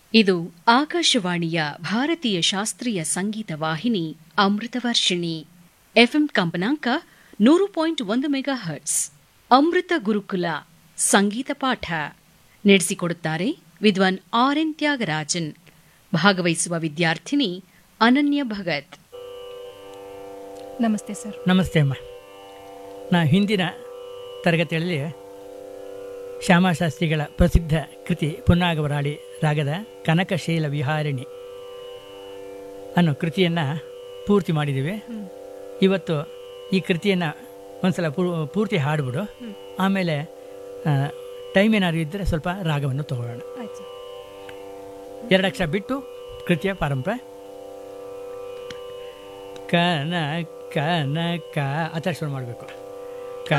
ಇದು ಆಕಾಶವಾಣಿಯ ಭಾರತೀಯ ಶಾಸ್ತ್ರೀಯ ಸಂಗೀತ ವಾಹಿನಿ ಅಮೃತವರ್ಷಿಣಿ ಎಫ್ಎಂ ಕಂಪನಾಂಕ ನೂರು ಪಾಯಿಂಟ್ ಒಂದು ಮೆಗಾ ಹರ್ಟ್ಸ್ ಅಮೃತ ಗುರುಕುಲ ಸಂಗೀತ ಪಾಠ ನಡೆಸಿಕೊಡುತ್ತಾರೆ ವಿದ್ವಾನ್ ಆರ್ ಎನ್ ತ್ಯಾಗರಾಜನ್ ಭಾಗವಹಿಸುವ ವಿದ್ಯಾರ್ಥಿನಿ ಅನನ್ಯ ಭಗತ್ ನಮಸ್ತೆ ಸರ್ ನಮಸ್ತೆ ಅಮ್ಮ ನಾ ಹಿಂದಿನ ತರಗತಿಯಲ್ಲಿ ಶ್ಯಾಮಶಾಸ್ತ್ರಿಗಳ ಪ್ರಸಿದ್ಧ ಕೃತಿ ಪುನ್ನಾಗವರಾಳಿ ರಾಗದ ಕನಕಶೈಲ ವಿಹಾರಿಣಿ ಅನ್ನೋ ಕೃತಿಯನ್ನು ಪೂರ್ತಿ ಮಾಡಿದ್ದೀವಿ ಇವತ್ತು ಈ ಕೃತಿಯನ್ನು ಒಂದ್ಸಲ ಪೂ- ಪೂರ್ತಿ ಹಾಡ್ಬಿಡು ಆಮೇಲೆ ಟೈಮ್ ಏನಾದ್ರು ಇದ್ದರೆ ಸ್ವಲ್ಪ ರಾಗವನ್ನು ತಗೊಳ್ಳೋಣ ಆಯ್ತು ಎರಡು ಅಕ್ಷರ ಬಿಟ್ಟು ಕೃತಿಯ ಪಾರಂಪರೆ ಕನ ಕನ ಕ ಆ ಥರ ಶುರು ಮಾಡಬೇಕು